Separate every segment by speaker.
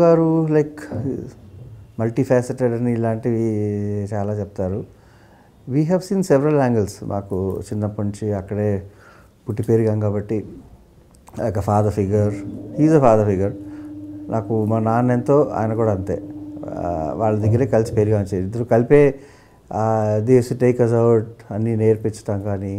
Speaker 1: గారు like multi faceted అని ఇలాంటివి చాలా చెప్తారు we have seen several angles మాకు చిన్నప్పటి నుంచి అక్కడే పుట్టి పెరిగాం కాబట్టి ఒక father figure he's a father figure నాకు మా నాన్న ఎంతో ఆయన కూడా అంతే ఆ, వాళ్ళ దగ్గరే కలిసి పెరిగాం ఇద్దరు కలిపే దేస్ టేక్ అస్ అవుట్ అన్నీ నేర్పించడం కానీ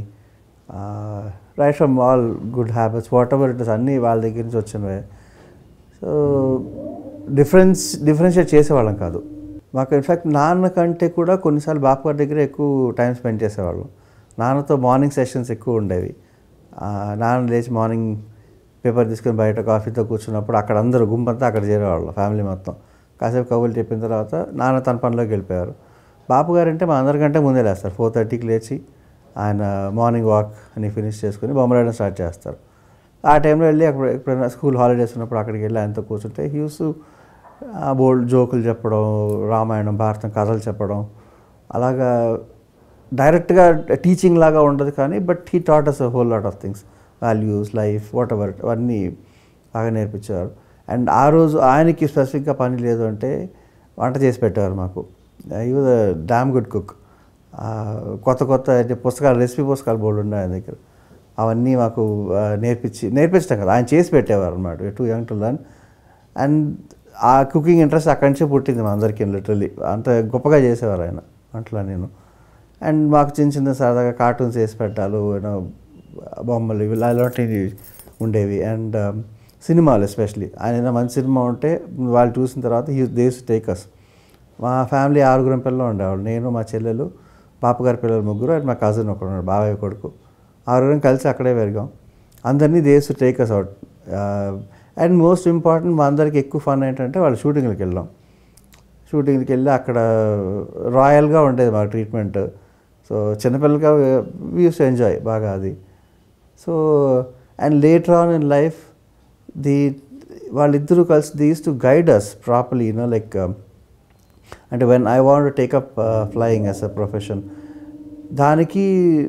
Speaker 1: right from all good habits whatever it is అన్నీ వాళ్ళ దగ్గర నుంచి వచ్చినవే సో డిఫరెన్స్ డిఫరెన్షియేట్ చేసేవాళ్ళం కాదు మాకు ఇన్ఫ్యాక్ట్ నాన్న కంటే కూడా కొన్నిసార్లు బాపు గారి దగ్గర ఎక్కువ టైం స్పెండ్ చేసేవాళ్ళం నాన్నతో మార్నింగ్ సెషన్స్ ఎక్కువ ఉండేవి ఆ, నాన్న లేచి మార్నింగ్ పేపర్ తీసుకొని బయట కాఫీతో కూర్చున్నప్పుడు అక్కడ అందరూ గుంపంతా అక్కడ చేరేవాళ్ళు ఫ్యామిలీ మొత్తం కాసేపు కబుర్లు చెప్పిన తర్వాత నాన్న తన పనిలోకి వెళ్ళిపోయారు బాపు గారు అంటే మా అందరికంటే ముందే లేస్తారు ఫోర్ థర్టీకి లేచి ఆయన మార్నింగ్ వాక్ అని ఫినిష్ చేసుకుని బొమ్మలాడడం స్టార్ట్ చేస్తారు ఆ టైంలో వెళ్ళి అక్కడ ఎప్పుడైనా స్కూల్ హాలిడేస్ ఉన్నప్పుడు అక్కడికి వెళ్ళి ఆయనతో కూర్చుంటే హ్యూస్ బోల్డ్ జోకులు చెప్పడం రామాయణం భారతం కథలు చెప్పడం అలాగా డైరెక్ట్గా టీచింగ్ లాగా ఉండదు కానీ but he taught us a whole lot of things values life whatever అవన్నీ బాగా నేర్పించారు అండ్ ఆ రోజు ఆయనకి స్పెసిఫిక్గా పని లేదు అంటే వంట చేసి పెట్టేవారు మాకు ఈ వాజ్ డామ్ గుడ్ కుక్ కొత్త కొత్త అంటే పుస్తకాలు రెసిపీ పుస్తకాలు బోర్డు ఉన్నాయి ఆయన దగ్గర అవన్నీ మాకు ఆ, నేర్పించి నేర్పించడం కదా ఆయన చేసి పెట్టేవారు అనమాట too young to learn and ఆ కుకింగ్ ఇంట్రెస్ట్ అక్కడి నుంచే పుట్టింది మా అందరికీ లిటరలీ అంత గొప్పగా చేసేవారు ఆయన వంటలో నేను అండ్ మాకు చిన్న చిన్న సరదాగా కార్టూన్స్ వేసి పెట్టాలి యూనో బొమ్మలు ఇవి అలాంటివి ఉండేవి అండ్ సినిమాలు ఎస్పెషలీ ఆయన ఏదైనా మంచి సినిమా ఉంటే వాళ్ళు చూసిన తర్వాత హీ దేస్ టేక్ అస్ మా ఫ్యామిలీ ఆరుగురం పిల్లలు ఉండేవాళ్ళు నేను మా చెల్లెలు పాపగారి పిల్లలు ముగ్గురు అండ్ మా కజిన్ ఒకడు ఉన్నాడు బాబాయ్ కొడుకు ఆరుగురం కలిసి అక్కడే పెరిగాం అందరినీ they'd take us out and most important మా అందరికి ఎక్కువ ఫన్ ఏంటంటే వాళ్ళు షూటింగ్కి వెళ్ళాం షూటింగ్కి వెళ్ళి అక్కడ రాయల్గా ఉండేది మా ట్రీట్మెంట్ సో చిన్నపిల్లలుగా యూస్ టు ఎంజాయ్ బాగా అది so and later on in life the వాళ్ళిద్దరూ కలిసి these to guide us properly you know like అంటే when I want take up flying as a profession దానికి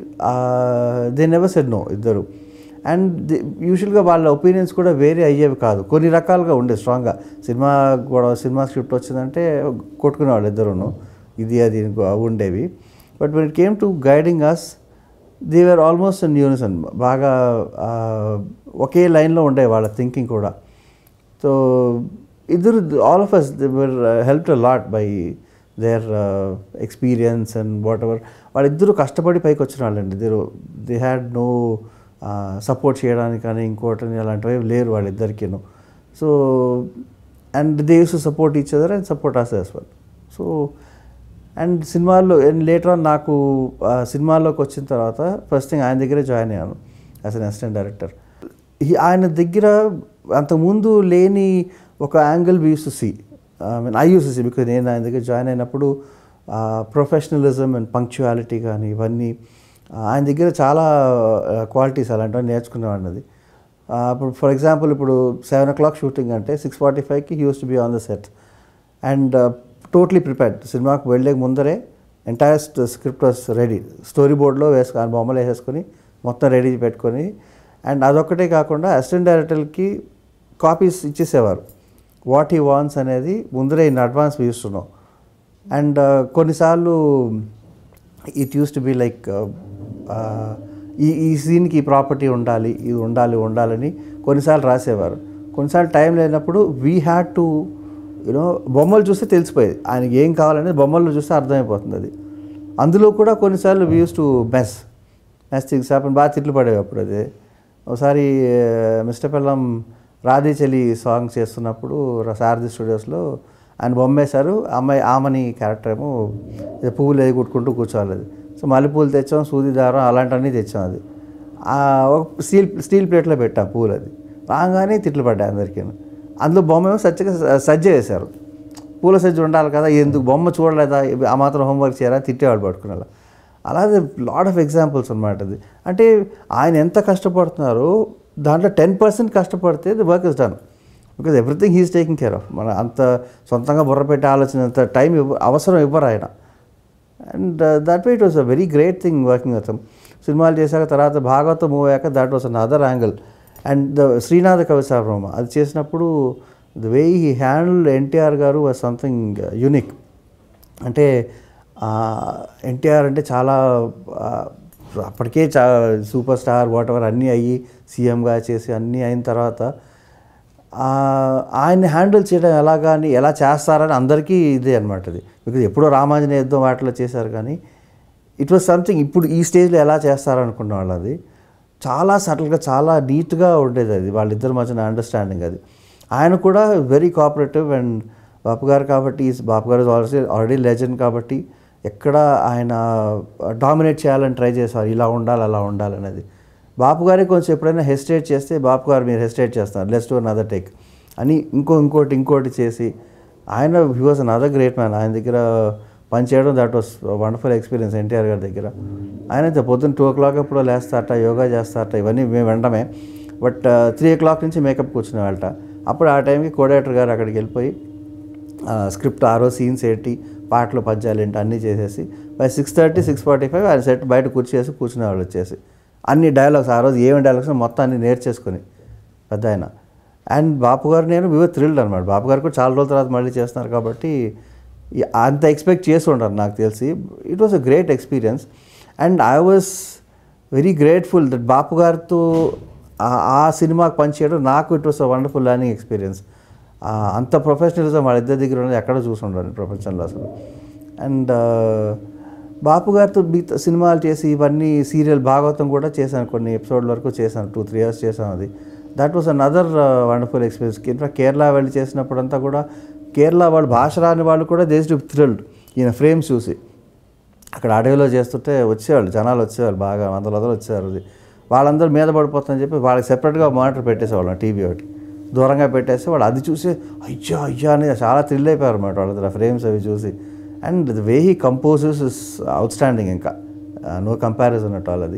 Speaker 1: దే నెవర్ సెడ్ నో ఇద్దరు and యూజువల్గా వాళ్ళ ఒపీనియన్స్ కూడా వేరే అయ్యేవి కాదు కొన్ని రకాలుగా ఉండే స్ట్రాంగ్గా సినిమా కూడా సినిమా స్క్రిప్ట్ వచ్చిందంటే కొట్టుకునేవాళ్ళు ఇద్దరును ఇది అది ఉండేవి but when it came to guiding us they were almost in unison బాగా ఆ, ఒకే లైన్లో ఉండే వాళ్ళ థింకింగ్ కూడా సో ఇద్దరు all of us were help lot by their experience and whatever వాళ్ళిద్దరూ కష్టపడి పైకి వచ్చిన వాళ్ళండి ఇద్దరు దే హ్యాడ్ నో సపోర్ట్ చేయడానికి కానీ ఇంకోటి అలాంటివి లేరు వాళ్ళిద్దరికీను so and they used to support each other and support us as well so and సినిమాల్లో అండ్ లేటర్ ఆన్ నాకు ఆ, సినిమాల్లోకి వచ్చిన తర్వాత ఫస్ట్ థింగ్ ఆయన దగ్గరే జాయిన్ అయ్యాను యాజ్ అన్ అసిస్టెంట్ డైరెక్టర్ ఆయన దగ్గర అంతకుముందు లేని ఒక angle we used to see I mean I used to see because నేను ఆయన దగ్గర జాయిన్ అయినప్పుడు ప్రొఫెషనలిజం అండ్ పంక్చువాలిటీ కానీ ఇవన్నీ ఆ, ఆయన దగ్గర చాలా క్వాలిటీస్ అలాంటివి నేర్చుకునేవాడిని అది ఆ, ఇప్పుడు ఫర్ ఎగ్జాంపుల్ ఇప్పుడు సెవెన్ ఓ క్లాక్ షూటింగ్ అంటే సిక్స్ ఫార్టీ ఫైవ్కి used to be on the set and totally prepared సినిమాకు వెళ్ళే ముందరే entire script was ready story బోర్డ్లో వేసుకు ఆ బొమ్మలు వేసేసుకొని మొత్తం రెడీ పెట్టుకొని అండ్ అదొక్కటే కాకుండా అసిస్టెంట్ డైరెక్టర్కి కాపీస్ ఇచ్చేసేవారు వాట్ హీ వాన్స్ అనేది ముందరే ఇన్ అడ్వాన్స్ చూస్తున్నాం అండ్ కొన్నిసార్లు it used to be like ఈ ఈ సీన్కి ఈ ప్రాపర్టీ ఉండాలి ఇది ఉండాలి ఉండాలని కొన్నిసార్లు రాసేవారు కొన్నిసార్లు టైం లేనప్పుడు వీ హ్యాడ్ టు యూనో బొమ్మలు చూస్తే తెలిసిపోయేది ఆయనకి ఏం కావాలనేది బొమ్మల్లో చూస్తే అర్థమైపోతుంది అది అందులో కూడా కొన్నిసార్లు we used to mess mess things happen బాగా తిట్లు పడేవి అప్పుడు అది ఒకసారి మిస్టర్ పెల్లం రాధే చలి సాంగ్ చేస్తున్నప్పుడు ర- సారథి స్టూడియోస్లో ఆయన బొమ్మ వేశారు అమ్మాయి ఆమని క్యారెక్టర్ ఏమో ఏదో పువ్వులు ఏది కుట్టుకుంటూ కూర్చోవాలి అది సో మల్లెపూలు తెచ్చాం సూది దారం అలాంటివన్నీ తెచ్చాం అది ఆ, ఒక స్టీల్ స్టీల్ ప్లేట్లో పెట్టాం పూలు అది రాగానే తిట్లు పడ్డాయి అందరికీ అందులో బొమ్మ ఏమో సజ్జగా సజ్జ వేశారు పూల సజ్జ ఉండాలి కదా ఎందుకు బొమ్మ చూడలేదా ఇవి ఆ మాత్రం హోంవర్క్ చేయరా తిట్టేవాళ్ళు పట్టుకునేలా అలాగే లాట్ ఆఫ్ ఎగ్జాంపుల్స్ అనమాట అది అంటే ఆయన ఎంత కష్టపడుతున్నారో దాంట్లో టెన్ పర్సెంట్ కష్టపడితే the work is done because everything he's taking care of మన అంత సొంతంగా బుర్ర పెట్టే ఆలోచన అంత టైం ఇవ్వ అవసరం ఇవ్వరు ఆయన and that way it was a very great thing working with సినిమాలు చేశాక తర్వాత భాగవతం మూవ్ అయ్యాక that was another angle and the Srinatha Kavi సార్వమ అది చేసినప్పుడు the way he handle NTR garu was something unique అంటే ఎన్టీఆర్ అంటే చాలా ఆ, అప్పటికే చా సూపర్ స్టార్ వాట్ ఎవర్ అన్నీ అయ్యి సీఎంగా చేసి అన్నీ అయిన తర్వాత ఆ, ఆయన్ని హ్యాండిల్ చేయడం ఎలాగా అని ఎలా చేస్తారని అందరికీ ఇదే అనమాట ఇది బికాజ్ ఎప్పుడో రామాంజనేయ యుద్ధం వాటిలో చేశారు కానీ ఇట్ వాజ్ సంథింగ్ ఇప్పుడు ఈ స్టేజ్లో ఎలా చేస్తారనుకున్న వాళ్ళు అది చాలా సటిల్గా చాలా నీట్గా ఉండేది అది వాళ్ళిద్దరి మధ్యన అండర్స్టాండింగ్ అది ఆయన కూడా వెరీ కోఆపరేటివ్ అండ్ బాపు గారు కాబట్టి బాపు గారు ఆల్రెడీ ఆల్రెడీ లెజెండ్ కాబట్టి ఎక్కడ ఆయన డామినేట్ చేయాలని ట్రై చేశారు ఇలా ఉండాలి అలా ఉండాలి అనేది బాపు గారికి కొంచెం ఎప్పుడైనా హెసిటేట్ చేస్తే బాపు గారు మీరు హెసిటేట్ చేస్తున్నారు లెట్స్ టు అనదర్ టేక్ అని ఇంకో ఇంకోటి ఇంకోటి చేసి ఆయన he was another great man ఆయన దగ్గర పని చేయడం that was wonderful experience NTR గారి దగ్గర ఆయన అయితే పొద్దున్న టూ ఓ క్లాక్ అప్పుడు లేస్తారట యోగా చేస్తారట ఇవన్నీ మేము వినడమే బట్ త్రీ ఓ క్లాక్ నుంచి మేకప్ కూర్చునే వాళ్ళట అప్పుడు ఆ టైంకి కోడేటర్ గారు అక్కడికి వెళ్ళిపోయి స్క్రిప్ట్ ఆరో సీన్స్ ఏంటి పాటలు పద్యాలు ఏంటి అన్నీ చేసేసి by six thirty six forty five ఆయన సెట్ బయట కూర్చేసి కూర్చునే వాళ్ళు వచ్చేసి అన్ని డైలాగ్స్ ఆ రోజు ఏమి డైలాగ్స్ మొత్తం అన్ని నేర్చేసుకుని పెద్ద ఆయన అండ్ బాపు గారు నేను వివర్ థ్రిల్డ్ అనమాట బాపు గారు కూడా చాలా రోజుల తర్వాత మళ్ళీ చేస్తున్నారు కాబట్టి ఈ- అంత ఎక్స్పెక్ట్ చేసి ఉంటారు నాకు తెలిసి it was a great experience and I was very grateful that Bapu గారితో ఆ- ఆ సినిమాకి పనిచేయడం నాకు it was a wonderful learning experience అంత ప్రొఫెషనలిజం వాళ్ళిద్దరి దగ్గర ఉన్నది ఎక్కడ చూసుంటాను ప్రపంచంలో అసలు అండ్ బాపు గారితో మిగతా సినిమాలు చేసి ఇవన్నీ సీరియల్ భాగవతం కూడా చేశాను కొన్ని ఎపిసోడ్ వరకు చేశాను టూ త్రీ ఇయర్స్ చేశాను అది that was another wonderful experience in fact Kerala వెళ్ళి చేసినప్పుడంతా కూడా కేరళ వాళ్ళు భాష రాని వాళ్ళు కూడా దేశ్ టు థ్రిల్డ్ ఈయన ఫ్రేమ్స్ చూసి అక్కడ అడవిలో చేస్తుంటే వచ్చేవాళ్ళు జనాలు వచ్చేవాళ్ళు బాగా వందల వందలు వచ్చేవారు అది వాళ్ళందరూ మీద పడిపోతుందని చెప్పి వాళ్ళకి సెపరేట్గా మానిటర్ పెట్టేసేవాళ్ళం టీవీ ఒకటి దూరంగా పెట్టేసి వాళ్ళు అది చూసి అయ్యా అయ్యా అని చాలా థ్రిల్ అయిపోయారు అనమాట వాళ్ళ ఫ్రేమ్స్ అవి చూసి and the way he composes is outstanding ఇంకా నో కంపారిజన్ అట్ ఆల్ అది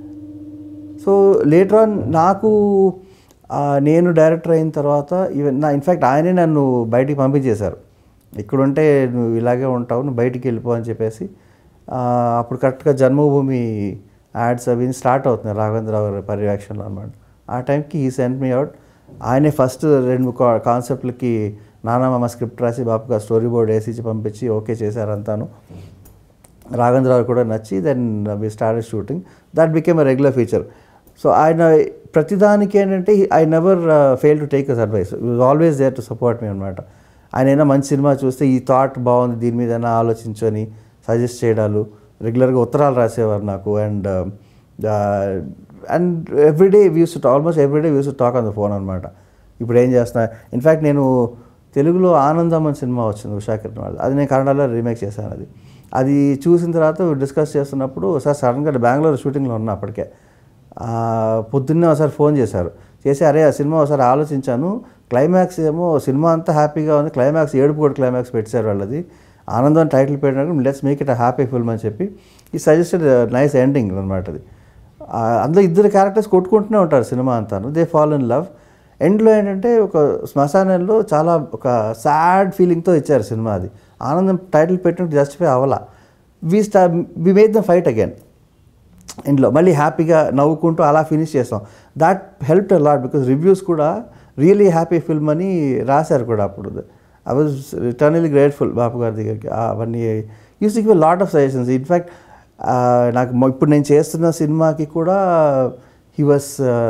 Speaker 1: సో లేటర్ ఆన్ నాకు ఆ, నేను డైరెక్టర్ అయిన తర్వాత ఈవెన్ నా ఇన్ఫ్యాక్ట్ ఆయనే నన్ను బయటికి పంపించేశారు ఇక్కడుంటే నువ్వు ఇలాగే ఉంటావు నువ్వు బయటికి వెళ్ళిపో అని చెప్పేసి ఆ, అప్పుడు కరెక్ట్గా జన్మభూమి యాడ్స్ అవి స్టార్ట్ అవుతున్నాయి రాఘవేంద్రరావు గారి పర్యవేక్షణలో అనమాట ఆ టైంకి ఈ సెంట్ మీ అవుట్ ఆయనే ఫస్ట్ రెండు కా- కాన్సెప్ట్లకి నానామామ స్క్రిప్ట్ రాసి బాపుగా స్టోరీ బోర్డ్ వేసి ఇచ్చి పంపించి ఓకే చేశారంతాను రాఘవేంద్రరావు కూడా నచ్చి then we started shooting that became a regular feature so ఆయన ప్రతిదానికి ఏంటంటే I never fail to take us advice always there to support me అనమాట ఆయన ఏదైనా మంచి సినిమా చూస్తే ఈ థాట్ బాగుంది దీని మీద అయినా ఆలోచించని సజెస్ట్ చేయడాలు రెగ్యులర్గా ఉత్తరాలు రాసేవారు నాకు and and every day views almost every day views talk on the phone అనమాట ఇప్పుడు ఏం చేస్తున్నా ఇన్ఫ్యాక్ట్ నేను తెలుగులో ఆనందం అని సినిమా వచ్చింది ఉషాకిరణ్ వాళ్ళు అది నేను కన్నడలో రీమేక్ చేశాను అది అది చూసిన తర్వాత డిస్కస్ చేస్తున్నప్పుడు సార్ సడన్గా బెంగళూరు షూటింగ్లో ఉన్నా అప్పటికే ఆ, పొద్దున్నే ఒకసారి ఫోన్ చేశారు చేసి అరే ఆ సినిమా ఒకసారి ఆలోచించాను క్లైమాక్స్ ఏమో సినిమా అంతా హ్యాపీగా ఉంది క్లైమాక్స్ ఏడుపు కూడా క్లైమాక్స్ పెట్టారు వాళ్ళది ఆనందం టైటిల్ పెట్టినప్పుడు let's make it happy film అని చెప్పి ఈ సజెస్టెడ్ నైస్ ఎండింగ్ అనమాట అది ఆ, అందులో ఇద్దరు క్యారెక్టర్స్ కొట్టుకుంటూనే ఉంటారు సినిమా అంతాను దే ఫాల్ ఇన్ లవ్ ఎండ్లో ఏంటంటే ఒక శ్మశానంలో చాలా ఒక సాడ్ ఫీలింగ్తో ఇచ్చారు సినిమా అది ఆనందం టైటిల్ పెట్టినట్టు జస్టిఫై అవ్వాల వీ స్టా we made the fight again ఇంట్లో మళ్ళీ హ్యాపీగా నవ్వుకుంటూ అలా ఫినిష్ చేస్తాం that help lot because reviews కూడా రియలీ హ్యాపీ ఫిల్మ్ అని రాశారు కూడా అప్పుడు I was eternally grateful Bapu గారి దగ్గరికి ఆ అవన్నీ used give lot of suggestions in fact నాకు మొ- ఇప్పుడు నేను చేస్తున్న సినిమాకి కూడా హీ వాస్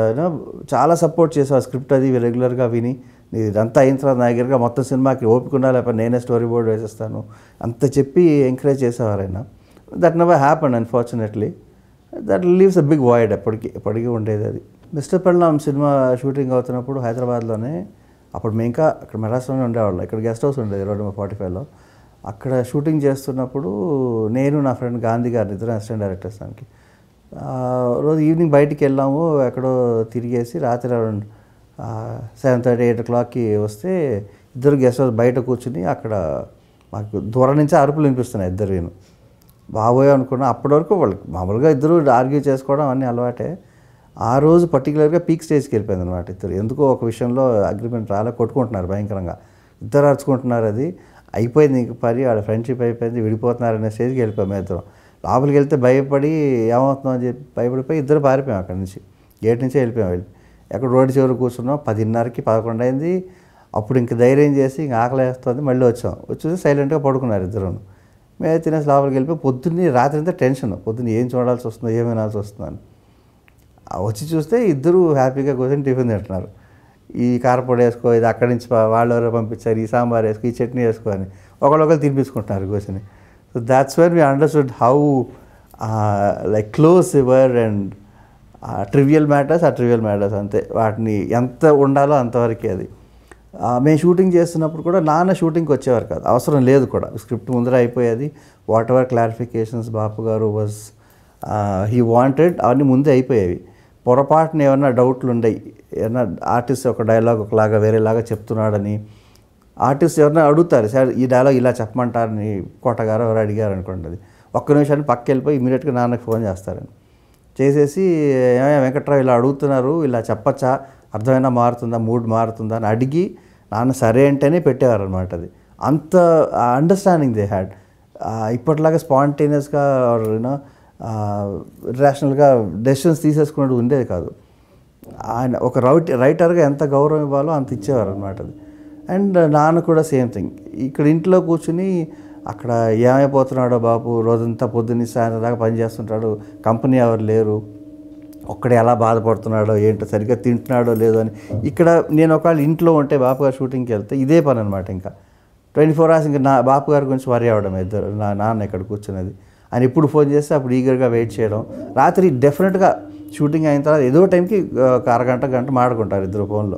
Speaker 1: చాలా సపోర్ట్ చేసావు స్క్రిప్ట్ అది రెగ్యులర్గా విని "నీ ఇదంతా అయిన తర్వాత నా దగ్గరగా మొత్తం సినిమాకి ఓపిక ఉండాలి లేకపోతే నేనే స్టోరీ బోర్డ్ వేసేస్తాను అంత చెప్పి ఎంకరేజ్ చేసేవారు ఆయన that never happen unfortunately that leaves a big void ఎప్పటికీ ఎప్పటికీ ఉండేది అది మిస్టర్ పెళ్ళాం సినిమా షూటింగ్ అవుతున్నప్పుడు హైదరాబాద్లోనే అప్పుడు మేము ఇంకా అక్కడ మెరాస్లోనే ఉండేవాళ్ళం ఇక్కడ గెస్ట్ హౌస్ ఉండేది రోడ్ నెంబర్ ఫార్టీ ఫైవ్లో అక్కడ షూటింగ్ చేస్తున్నప్పుడు నేను నా ఫ్రెండ్ గాంధీ గారు ఇద్దరు అసిస్టెంట్ డైరెక్టర్స్ దానికి ఆ, రోజు ఈవినింగ్ బయటికి వెళ్ళాము ఎక్కడో తిరిగేసి రాత్రి అరౌండ్ సెవెన్ థర్టీ ఎయిట్ ఓ క్లాక్కి వస్తే ఇద్దరు గెస్ట్ హౌస్ బయట కూర్చుని అక్కడ మాకు దూరం నుంచి అరుపులు వినిపిస్తున్నాయి ఇద్దరు నేను బాబోయ్ అనుకున్నా అప్పటి వరకు వాళ్ళకి మామూలుగా ఇద్దరు ఆర్గ్యూ చేసుకోవడం అన్నీ అలవాటే ఆ రోజు పర్టికులర్గా పీక్ స్టేజ్కి వెళ్ళిపోయింది అనమాట ఇద్దరు ఎందుకో ఒక విషయంలో అగ్రిమెంట్ రాలే కొట్టుకుంటున్నారు భయంకరంగా ఇద్దరు అరుచుకుంటున్నారు అది అయిపోయింది ఇంక పని వాళ్ళ ఫ్రెండ్షిప్ అయిపోయింది విడిపోతున్నారు అనే స్టేజ్కి వెళ్ళిపోయాం మేము ఇద్దరం లోపలికి వెళ్తే భయపడి ఏమవుతుందో అని చెప్పి భయపడిపోయి ఇద్దరు పారిపోయాం అక్కడి నుంచి గేట్ నుంచే వెళ్ళిపోయాం వెళ్ళి ఎక్కడ రోడ్డు చివరి కూర్చున్నాం పదిన్నరకి పదకొండు అయింది అప్పుడు ఇంక ధైర్యం చేసి ఇంక ఆకలి వేస్తుంది మళ్ళీ వచ్చాం వచ్చేసి సైలెంట్గా పడుకున్నారు ఇద్దరు మేము తినేసి లోపలికి వెళ్ళిపోయి పొద్దున్నే రాత్రి అంతా టెన్షన్ పొద్దున్న ఏం చూడాల్సి వస్తుందో ఏం వినాల్సి వస్తుందని ఆ వచ్చి చూస్తే ఇద్దరు హ్యాపీగా కూర్చొని టిఫిన్ తింటున్నారు ఈ కారపొడి వేసుకో ఇది అక్కడి నుంచి పా- వాళ్ళు ఎవరో పంపించారు ఈ సాంబార్ వేసుకో ఈ చట్నీ వేసుకో అని ఒకళ్ళొకరు తినిపించుకుంటున్నారు కూర్చొని so that's where me understood how like close ever and trivial matters ఆ ట్రివియల్ మ్యాటర్స్ అంతే వాటిని ఎంత ఉండాలో అంతవరకే అది ఆ, మేము షూటింగ్ చేస్తున్నప్పుడు కూడా నాన్న షూటింగ్కి వచ్చేవారు కాదు అవసరం లేదు కూడా స్క్రిప్ట్ ముందర అయిపోయేది వాట్ ఎవర్ క్లారిఫికేషన్స్ బాపు గారు వాజ్ హీ వాంటెడ్ అవన్నీ ముందే అయిపోయేవి పొరపాటున ఏమన్నా డౌట్లు ఉండయి ఏమన్నా ఆర్టిస్ట్ ఒక డైలాగ్ ఒకలాగా వేరేలాగా చెప్తున్నాడని ఆర్టిస్ట్ ఎవరైనా అడుగుతారు సార్ ఈ డైలాగ్ ఇలా చెప్పమంటారని కోటగారు ఎవరు అడిగారు అనుకోండి అది ఒక్క నిమిషాన్ని పక్క వెళ్ళిపోయి ఇమీడియట్గా నాన్నకి ఫోన్ చేస్తారని చేసేసి "ఏమయ్య వెంకట్రావు ఇలా అడుగుతున్నారు ఇలా చెప్పచ్చా అర్థమైనా మారుతుందా మూడ్ మారుతుందా అని అడిగి నాన్న సరే అంటేనే పెట్టేవారు అనమాట అది అంత అండర్స్టాండింగ్ దే హ్యాడ్ ఇప్పటిలాగా స్పాంటేనియస్గా యూనో రేషనల్గా డెసిషన్స్ తీసేసుకున్నట్టు ఉండేది కాదు ఆయన ఒక రైట్ రైటర్గా ఎంత గౌరవం ఇవ్వాలో అంత ఇచ్చేవారు అనమాట అది అండ్ నాన్న కూడా సేమ్ థింగ్ ఇక్కడ ఇంట్లో కూర్చుని అక్కడ ఏమైపోతున్నాడో బాబు రోజంతా పొద్దున్న సాయంత్రం దాకా పని చేస్తుంటాడు కంపెనీ ఎవరు లేరు ఒక్కడే ఎలా బాధపడుతున్నాడో ఏంటో సరిగ్గా తింటున్నాడో లేదో అని ఇక్కడ నేను ఒకవేళ ఇంట్లో ఉంటే బాపు గారు షూటింగ్కి వెళ్తే ఇదే పని అనమాట ఇంకా ట్వంటీ ఫోర్ అవర్స్ ఇంకా నా బాపు గారి గురించి వరి అవ్వడం ఇద్దరు నా నాన్న ఇక్కడ కూర్చున్నది ఆయన ఎప్పుడు ఫోన్ చేస్తే అప్పుడు ఈగర్గా వెయిట్ చేయడం రాత్రి డెఫినెట్గా షూటింగ్ అయిన తర్వాత ఏదో టైంకి ఒక అరగంట గంట మాడుకుంటారు ఇద్దరు ఫోన్లో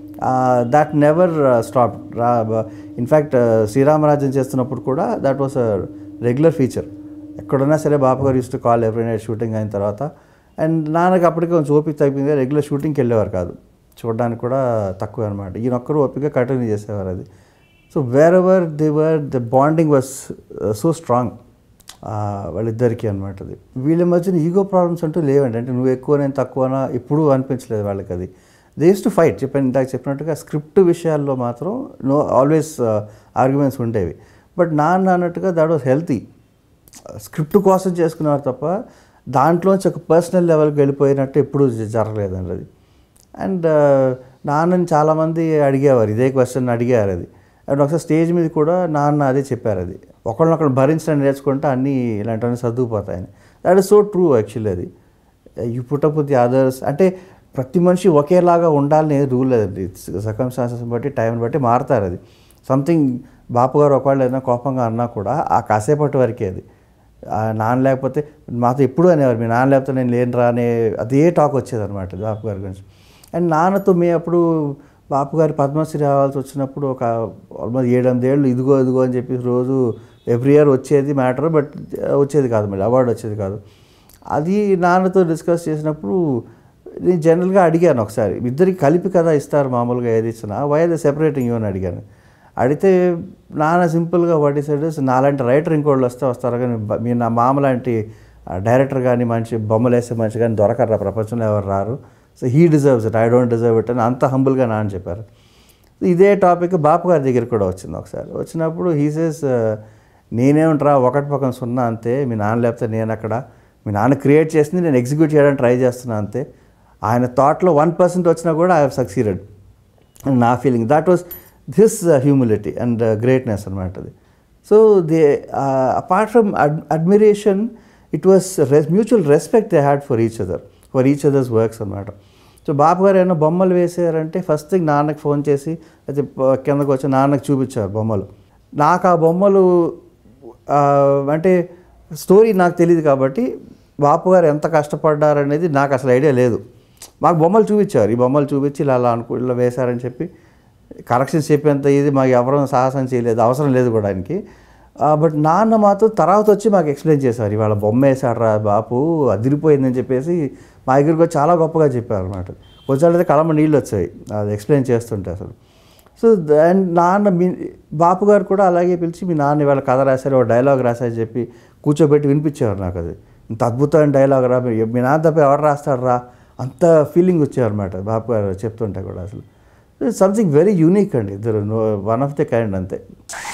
Speaker 1: దట్ నెవర్ స్టాప్ రా ఇన్ఫ్యాక్ట్ శ్రీరామరాజ్యం చేస్తున్నప్పుడు కూడా that was a regular feature ఎక్కడున్నా సరే Bapu garu used to call every night shooting అయిన తర్వాత అండ్ నాన్నకి అప్పటికే కొంచెం ఓపిక తగ్గింది రెగ్యులర్ షూటింగ్కి వెళ్ళేవారు కాదు చూడడానికి కూడా తక్కువ అనమాట ఈయన ఒక్కరు ఓపిక కంటిన్యూ చేసేవారు అది so wherever the were the bonding was so strong వాళ్ళిద్దరికీ అనమాట అది వీళ్ళ మధ్యన ఈగో ప్రాబ్లమ్స్ అంటూ లేవండి అంటే నువ్వు ఎక్కువ నేను తక్కువనా ఎప్పుడూ అనిపించలేదు వాళ్ళకి అది దే యూస్ టు ఫైట్ చెప్పాను ఇందాక చెప్పినట్టుగా స్క్రిప్ట్ విషయాల్లో మాత్రం నో ఆల్వేస్ ఆర్గ్యుమెంట్స్ ఉండేవి బట్ నాన్న అన్నట్టుగా దాట్ వాస్ హెల్తీ స్క్రిప్ట్ కోసం చేసుకున్నారు తప్ప దాంట్లోంచి ఒక పర్సనల్ లెవెల్కి వెళ్ళిపోయినట్టు ఎప్పుడూ జ- జరగలేదండి అది అండ్ నాన్నని చాలామంది అడిగేవారు ఇదే క్వశ్చన్ అడిగారు అది అండ్ ఒకసారి స్టేజ్ మీద కూడా నాన్న అదే చెప్పారు అది ఒకళ్ళనొకళ్ళు భరించడం నేర్చుకుంటే అన్నీ ఇలాంటివన్నీ సర్దుకుపోతాయని that is so true actually అది you put up with the others అంటే ప్రతి మనిషి ఒకేలాగా ఉండాలని రూల్ లేదండి సర్కమ్స్టాన్సెస్ బట్టి టైంని బట్టి మారుతారు అది సంథింగ్ బాపు గారు ఒకవేళ ఏదైనా కోపంగా అన్నా కూడా ఆ కాసేపటి వరకే అది ఆ నాన్న లేకపోతే మాతో ఎప్పుడు అనేవారు మీ నాన్న లేకపోతే నేను లేను రా అనే అదే టాక్ వచ్చేది అనమాట బాపు గారి గురించి అండ్ నాన్నతో మేము అప్పుడు బాపు గారి పద్మశ్రీ రావాల్సి వచ్చినప్పుడు ఒక ఆల్మోస్ట్ ఏడెనిమిది ఏళ్ళు ఇదిగో ఇదిగో అని చెప్పి రోజు ఎవ్రీ ఇయర్ వచ్చేది మ్యాటర్ బట్ వచ్చేది కాదు మళ్ళీ అవార్డు వచ్చేది కాదు అది నాన్నతో డిస్కస్ చేసినప్పుడు నేను జనరల్గా అడిగాను ఒకసారి ఇద్దరికి కలిపి కదా ఇస్తారు మామూలుగా ఏది ఇచ్చినా వై ద సెపరేటింగ్ ఇవ్వని అడిగాను అడిగితే నాన్న సింపుల్గా వాట్ ఈ సైడ్ నాలాంటి రైటర్ ఇంకోళ్ళు వస్తే వస్తారు కానీ బ- మీ నా మామ లాంటి డైరెక్టర్ కానీ మంచి బొమ్మలు వేసే మనిషి కానీ దొరకరు ప్రపంచంలో ఎవరు రారు so he deserves it I don't deserve it అని అంత హంబుల్గా నాన్న చెప్పారు ఇదే టాపిక్ బాపు గారి దగ్గర కూడా వచ్చింది ఒకసారి వచ్చినప్పుడు హీ సేస్ నేనేమంటారా ఒకటి పక్కన సున్నా అంతే మీ నాన్న లేకపోతే నేను అక్కడ మీ నాన్న క్రియేట్ చేసింది నేను ఎగ్జిక్యూట్ చేయడానికి ట్రై చేస్తున్నా అంతే ఆయన థాట్లో వన్ పర్సెంట్ వచ్చినా కూడా ఐ హావ్ సక్సీడెడ్ నా feeling that was this humility and greatness అనమాట అది so they apart from admiration it was mutual respect they had for each other for each others works అనమాట so Babu garu ఏమైనా బొమ్మలు వేసారంటే first thing నాన్నకి phone చేసి అయితే ప- కిందకు వచ్చి నాన్నకి చూపించారు బొమ్మలు నాకు ఆ బొమ్మలు ఆ, అంటే స్టోరీ నాకు తెలియదు కాబట్టి బాపు గారు ఎంత కష్టపడ్డారనేది నాకు అసలు ఐడియా లేదు మాకు బొమ్మలు చూపించారు ఈ బొమ్మలు చూపించి ఇలా అలా అనుకో ఇలా వేశారని చెప్పి కరెక్షన్స్ చెప్పేంత ఇది మాకు ఎవరూ సాహసం చేయలేదు అవసరం లేదు కూడా ఆయనకి బట్ నాన్న మాత్రం తర్వాత వచ్చి మాకు ఎక్స్ప్లెయిన్ చేశారు ఇవాళ బొమ్మ వేశాడరా బాపు అదిరిపోయిందని చెప్పేసి మా దగ్గరికి వచ్చి చాలా గొప్పగా చెప్పారు అనమాట కొంచెం అయితే కళమ నీళ్ళు వచ్చాయి అది ఎక్స్ప్లెయిన్ చేస్తుంటే అసలు సో అండ్ నాన్న మీ బాపు గారు కూడా అలాగే పిలిచి మీ నాన్న ఇవాళ కథ రాశారు ఒక డైలాగ్ రాశారని చెప్పి కూర్చోబెట్టి వినిపించేవారు నాకు అది ఇంత అద్భుతమైన డైలాగ్ రా మీ మీ నాన్న తప్ప ఎవరు రాస్తాడు రా అంత ఫీలింగ్ వచ్చేవారన్నమాట బాపు గారు చెప్తుంటే కూడా అసలు సంథింగ్ వెరీ యూనిక్ అండి ఇద్దరు వన్ ఆఫ్ ది కైండ్ అంతే